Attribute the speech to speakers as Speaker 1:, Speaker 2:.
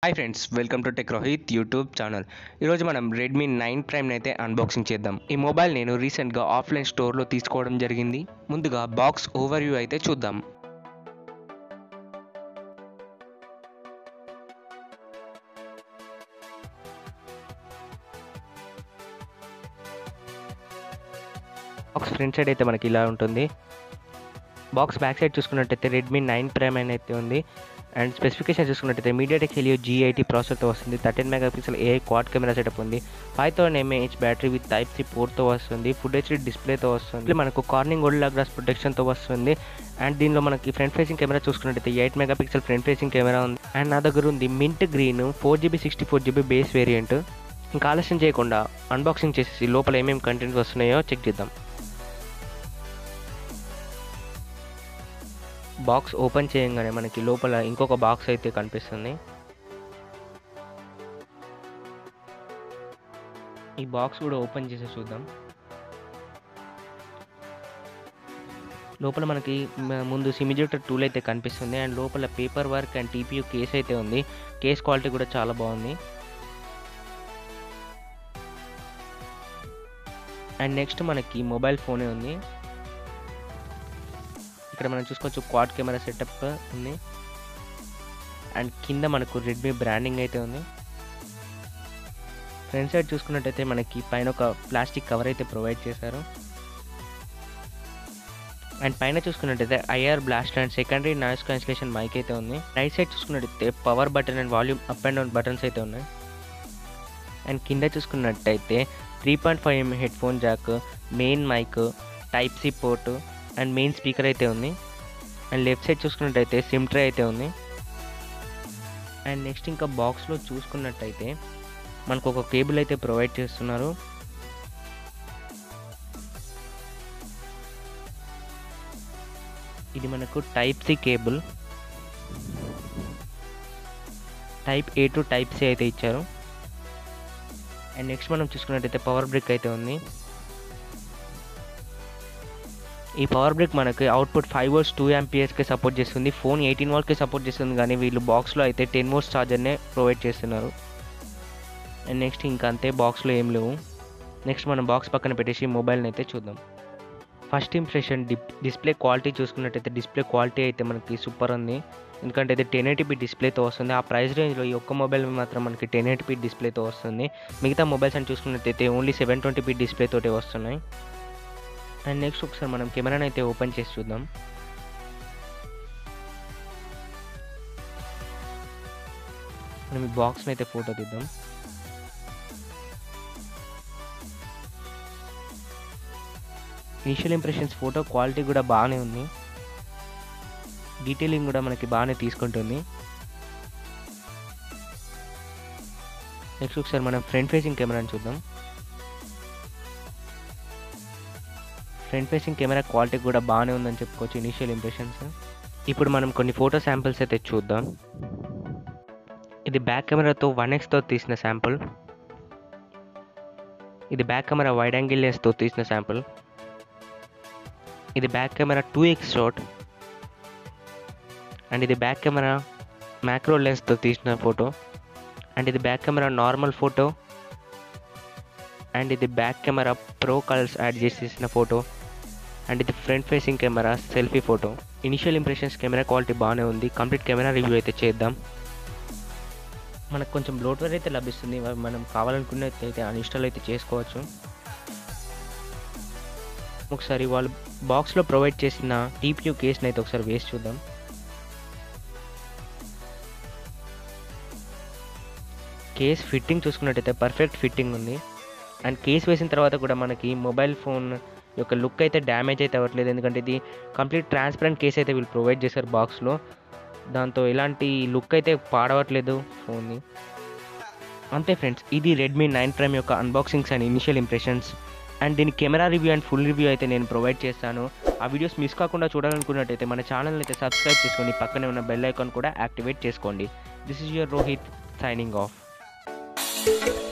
Speaker 1: hi friends welcome to tech Rohit YouTube channel ఈరోజు మనం Redmi nine ప్రైమ్ని అయితే అన్బాక్సింగ్ చేద్దాం ఈ మొబైల్ నేను రీసెంట్గా ఆఫ్లైన్ స్టోర్లో తీసుకోవడం జరిగింది ముందుగా బాక్స్ ఓవర్ వ్యూ అయితే చూద్దాం బాక్స్ ఫ్రంట్ సైడ్ అయితే మనకి ఇలా ఉంటుంది బాక్స్ బ్యాక్ సైడ్ చూసుకున్నట్టయితే రెడ్మీ నైన్ ప్రైమ్ అని అయితే ఉంది అండ్ స్పెసిఫికేషన్ చూసుకున్నట్టయితే మీడియాటెక్ హెలియో జీ ఎయిటీ ప్రాసెసర్తో వస్తుంది thirteen mega pixel a quad camera setup ఉంది five thousand mAh battery with type C పోర్ట్తో వస్తుంది ఫుడ్ హెచ్డి డిస్ప్లేతో వస్తుంది మనకు కార్నింగ్ గోల్డ్ గ్లాస్ ప్రొటెక్షన్తో వస్తుంది అండ్ దీనిలో మనకి ఫ్రంట్ ఫేసింగ్ కెమెరా చూసుకున్నట్టయితే eight mega pixel front facing camera ఉంది అండ్ నా దగ్గర ఉంది mint green four GB sixty four GB base variant ఇంకా ఆలస్యం చేయకుండా అన్బాక్సింగ్ చేసేసి లోపల ఏమేమి కంటెంట్స్ వస్తున్నాయో చెక్ చేద్దాం బాక్స్ ఓపెన్ చేయగానే మనకి లోపల ఇంకొక బాక్స్ అయితే కనిపిస్తుంది ఈ బాక్స్ కూడా ఓపెన్ చేసి చూద్దాం లోపల మనకి మ- ముందు సిమిజెక్టర్ టూల్ అయితే కనిపిస్తుంది అండ్ లోపల paper work and TPU case అయితే ఉంది కేస్ క్వాలిటీ కూడా చాలా బాగుంది అండ్ నెక్స్ట్ మనకి మొబైల్ ఫోనే ఉంది ఇక్కడ మనం చూసుకోవచ్చు క్వాడ్ కెమెరా సెటప్ ఉంది అండ్ కింద మనకు రెడ్మీ బ్రాండింగ్ అయితే ఉంది ఫ్రంట్ సైడ్ చూసుకున్నట్టయితే మనకి పైన ఒక ప్లాస్టిక్ కవర్ అయితే ప్రొవైడ్ చేశారు అండ్ పైన చూసుకున్నట్టయితే IR blast and secondary noise cancellation mic అయితే ఉంది రైట్ సైడ్ చూసుకున్నట్టయితే power button and volume up and down buttons అయితే ఉన్నాయి అండ్ కింద చూసుకున్నట్టయితే three point five mm head phone jack main mic type C port and main speaker అయితే ఉంది and left side చూసుకున్నట్టయితే సిమ్ ట్రే అయితే ఉంది అండ్ నెక్స్ట్ ఇంకా బాక్స్లో చూసుకున్నట్టయితే మనకు ఒక కేబుల్ అయితే ప్రొవైడ్ చేస్తున్నారు ఇది మనకు type C cable type A to type C అయితే ఇచ్చారు అండ్ నెక్స్ట్ మనం చూసుకున్నట్టయితే పవర్ బ్రిక్ అయితే ఉంది ఈ పవర్ బ్రిక్ మనకి అవుట్పుట్ ఫైవ్ వోల్ట్స్ టూ ఎంపీఎస్కి సపోర్ట్ చేస్తుంది ఫోన్ ఎయిటీన్ వాల్ట్కి సపోర్ట్ చేస్తుంది కానీ వీళ్ళు బాక్స్లో అయితే టెన్ వోల్ట్స్ ఛార్జర్నే ప్రొవైడ్ చేస్తున్నారు అండ్ నెక్స్ట్ ఇంకా అంతే బాక్స్లో ఏం లేవు నెక్స్ట్ మనం బాక్స్ పక్కన పెట్టేసి మొబైల్ని అయితే చూద్దాం ఫస్ట్ ఇంప్రెషన్ డిప్ డిస్ప్లే క్వాలిటీ చూసుకున్నట్టయితే డిస్ప్లే క్వాలిటీ అయితే మనకి సూపర్ ఉంది ఎందుకంటే ఇది టెన్ ఎయిటీపీ డిస్ప్లేతో వస్తుంది ఆ ప్రైస్ రేంజ్లో ఈ ఒక్క మొబైల్ మాత్రం మనకి టెన్ ఎయిటీపీ డిస్ప్లేతో వస్తుంది మిగతా మొబైల్స్ అని చూసుకున్నట్టయితే ఓన్లీ సెవెన్ ట్వంటీపీ డిస్ప్లేతోటే వస్తున్నాయి అండ్ నెక్స్ట్ ఒకసారి మనం కెమెరాని అయితే ఓపెన్ చేసి చూద్దాం మనం ఈ బాక్స్ని అయితే ఫోటో తీద్దాం ఇనిషియల్ ఇంప్రెషన్స్ ఫోటో క్వాలిటీ కూడా బాగానే ఉంది డీటెయిలింగ్ కూడా మనకి బాగానే తీసుకుంటుంది నెక్స్ట్ ఒకసారి మనం ఫ్రంట్ ఫేసింగ్ కెమెరాని చూద్దాం ఫ్రంట్ ఫేసింగ్ కెమెరా క్వాలిటీ కూడా బాగానే ఉందని చెప్పుకోవచ్చు ఇనిషియల్ ఇంప్రెషన్స్ ఇప్పుడు మనం కొన్ని ఫోటో శాంపిల్స్ అయితే చూద్దాం ఇది బ్యాక్ కెమెరాతో వన్ ఎక్స్తో తీసిన శాంపుల్ ఇది బ్యాక్ కెమెరా వైడ్ యాంగిల్ లెన్స్తో తీసిన శాంపుల్ ఇది back camera two X shot and ఇది బ్యాక్ కెమెరా మ్యాక్రో లెన్స్తో తీసిన ఫోటో అండ్ ఇది back camera normal photo and ఇది back camera pro colours add చేసి తీసిన ఫోటో అండ్ ఇది front facing camera selfie photo initial impressions camera quality బాగానే ఉంది కంప్లీట్ కెమెరా రివ్యూ అయితే చేద్దాం మనకు కొంచెం బ్లోట్వేర్ అయితే లభిస్తుంది అవి మనం కావాలనుకున్నట్లయితే అన్ఇన్స్టాల్ అయితే చేసుకోవచ్చు ఒకసారి వాళ్ళు బాక్స్లో ప్రొవైడ్ చేసిన టీపీయూ కేస్ని అయితే ఒకసారి వేసి చూద్దాం కేస్ ఫిట్టింగ్ చూసుకున్నట్టయితే పర్ఫెక్ట్ ఫిట్టింగ్ ఉంది అండ్ కేస్ వేసిన తర్వాత కూడా మనకి మొబైల్ ఫోన్ యొక్క లుక్ అయితే డ్యామేజ్ అయితే అవ్వట్లేదు ఎందుకంటే ఇది కంప్లీట్ ట్రాన్స్పరెంట్ కేస్ అయితే వీళ్ళు ప్రొవైడ్ చేశారు బాక్స్లో దాంతో ఎలాంటి లుక్ అయితే పాడవట్లేదు ఫోన్ని అంతే ఫ్రెండ్స్ ఇది రెడ్మీ నైన్ ప్రైమ్ యొక్క unboxings and initial impressions and దీని camera review and full review అయితే నేను ప్రొవైడ్ చేస్తాను ఆ వీడియోస్ మిస్ కాకుండా చూడాలనుకున్నట్టయితే మన ఛానల్ అయితే సబ్స్క్రైబ్ చేసుకోండి పక్కనే ఉన్న బెల్ ఐకాన్ కూడా యాక్టివేట్ చేసుకోండి this is your Rohit signing of